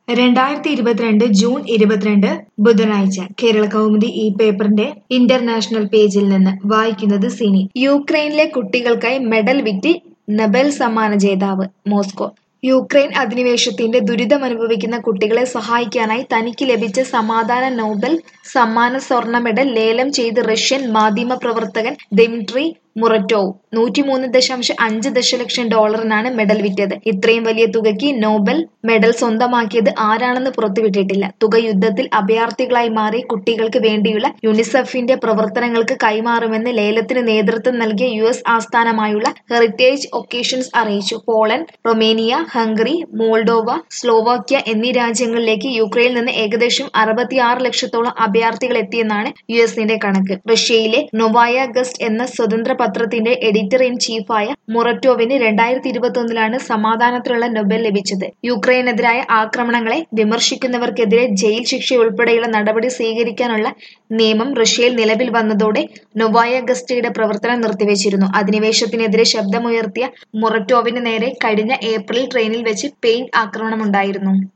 രണ്ടായിരത്തി ഇരുപത്തിരണ്ട് ജൂൺ ഇരുപത്തിരണ്ട് ബുധനാഴ്ച കേരള കൗമുദി ഈ പേപ്പറിന്റെ ഇന്റർനാഷണൽ പേജിൽ നിന്ന് വായിക്കുന്നത് സിനി യുക്രൈനിലെ കുട്ടികൾക്കായി മെഡൽ വിറ്റ് നൊബേൽ സമ്മാന ജേതാവ് മോസ്കോ യുക്രൈൻ അധിനിവേശത്തിന്റെ ദുരിതമനുഭവിക്കുന്ന കുട്ടികളെ സഹായിക്കാനായി തനിക്ക് ലഭിച്ച സമാധാന നോബൽ സമ്മാന സ്വർണ്ണ മെഡൽ ലേലം ചെയ്ത് റഷ്യൻ മാധ്യമപ്രവർത്തകൻ ദിമിട്രി മുററ്റോവ് നൂറ്റിമൂന്ന് ദശാംശം അഞ്ച് ദശലക്ഷം ഡോളറിനാണ് മെഡൽ വിറ്റത് ഇത്രയും വലിയ തുകയ്ക്ക് നോബൽ മെഡൽ സ്വന്തമാക്കിയത് ആരാണെന്ന് പുറത്തുവിട്ടിട്ടില്ല തുക യുദ്ധത്തിൽ അഭയാർത്ഥികളായി മാറി കുട്ടികൾക്ക് വേണ്ടിയുള്ള യുണിസെഫിന്റെ പ്രവർത്തനങ്ങൾക്ക് കൈമാറുമെന്ന് ലേലത്തിന് നേതൃത്വം നൽകിയ യു എസ് ആസ്ഥാനമായുള്ള ഹെറിറ്റേജ് ഒക്കേഷൻസ് അറിയിച്ചു Poland Romania Hungary Moldova Slovakia എന്നീ രാജ്യങ്ങളിലേക്ക് യുക്രൈനിൽ നിന്ന് ഏകദേശം അറുപത്തിയാറ് ലക്ഷത്തോളം അഭയാർത്ഥികൾ എത്തിയെന്നാണ് യു എസിന്റെ കണക്ക് റഷ്യയിലെ നൊവായ ഗസ്റ്റ് എന്ന സ്വതന്ത്ര പത്രത്തിന്റെ എഡിറ്റർ ഇൻ ചീഫായ മൊററ്റോവിന് രണ്ടായിരത്തി ഇരുപത്തൊന്നിലാണ് സമാധാനത്തിനുള്ള നൊബേൽ ലഭിച്ചത് യുക്രൈനെതിരായ ആക്രമണങ്ങളെ വിമർശിക്കുന്നവർക്കെതിരെ ജയിൽ ശിക്ഷ ഉൾപ്പെടെയുള്ള നടപടി സ്വീകരിക്കാനുള്ള നിയമം റഷ്യയിൽ നിലവിൽ വന്നതോടെ നൊവായ ഗസ്റ്റയുടെ പ്രവർത്തനം നിർത്തിവെച്ചിരുന്നു അധിനിവേശത്തിനെതിരെ ശബ്ദമുയർത്തിയ മൊററ്റോവിന് നേരെ കഴിഞ്ഞ ഏപ്രിൽ ട്രെയിനിൽ വെച്ച് പെയിന്റ് ആക്രമണമുണ്ടായിരുന്നു